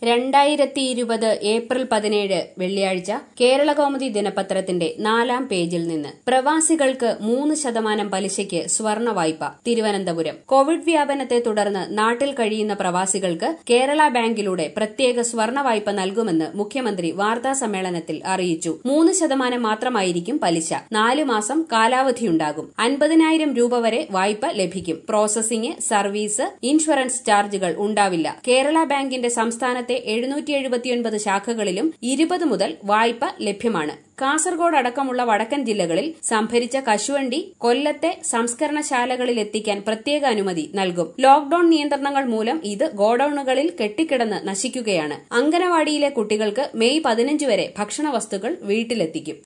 രണ്ടായിരത്തി ഇരുപത് ഏപ്രിൽ പതിനേഴ് വെള്ളിയാഴ്ച കേരളകൗമുദി ദിനപത്രത്തിന്റെ നാലാം പേജിൽ നിന്ന് പ്രവാസികൾക്ക് മൂന്ന് ശതമാനം പലിശയ്ക്ക് സ്വർണ വായ്പ തിരുവനന്തപുരം കോവിഡ് വ്യാപനത്തെ തുടർന്ന് നാട്ടിൽ കഴിയുന്ന പ്രവാസികൾക്ക് കേരള ബാങ്കിലൂടെ പ്രത്യേക സ്വർണ വായ്പ നൽകുമെന്ന് മുഖ്യമന്ത്രി വാർത്താ സമ്മേളനത്തിൽ അറിയിച്ചു മൂന്ന് ശതമാനം മാത്രമായിരിക്കും പലിശ നാലു മാസം കാലാവധിയുണ്ടാകും അൻപതിനായിരം രൂപ വരെ വായ്പ ലഭിക്കും പ്രോസസിംഗ് സർവീസ് ഇൻഷുറൻസ് ചാർജുകൾ ഉണ്ടാവില്ല കേരള ബാങ്കിന്റെ സംസ്ഥാനത്തെ എഴുന്നൂറ്റി എഴുപത്തിയൊൻപത് ശാഖകളിലും ഇരുപത് മുതൽ വായ്പ ലഭ്യമാണ് കാസർഗോഡ് അടക്കമുള്ള വടക്കൻ ജില്ലകളിൽ സംഭരിച്ച കശുവണ്ടി കൊല്ലത്തെ സംസ്കരണശാലകളിൽ എത്തിക്കാൻ പ്രത്യേക അനുമതി നൽകും ലോക്ഡൌൺ നിയന്ത്രണങ്ങൾ മൂലം ഇത് ഗോഡൌണുകളിൽ കെട്ടിക്കിടന്ന് നശിക്കുകയാണ് അങ്കനവാടിയിലെ കുട്ടികൾക്ക് മെയ് പതിനഞ്ച് വരെ ഭക്ഷണ വസ്തുക്കൾ വീട്ടിലെത്തിക്കും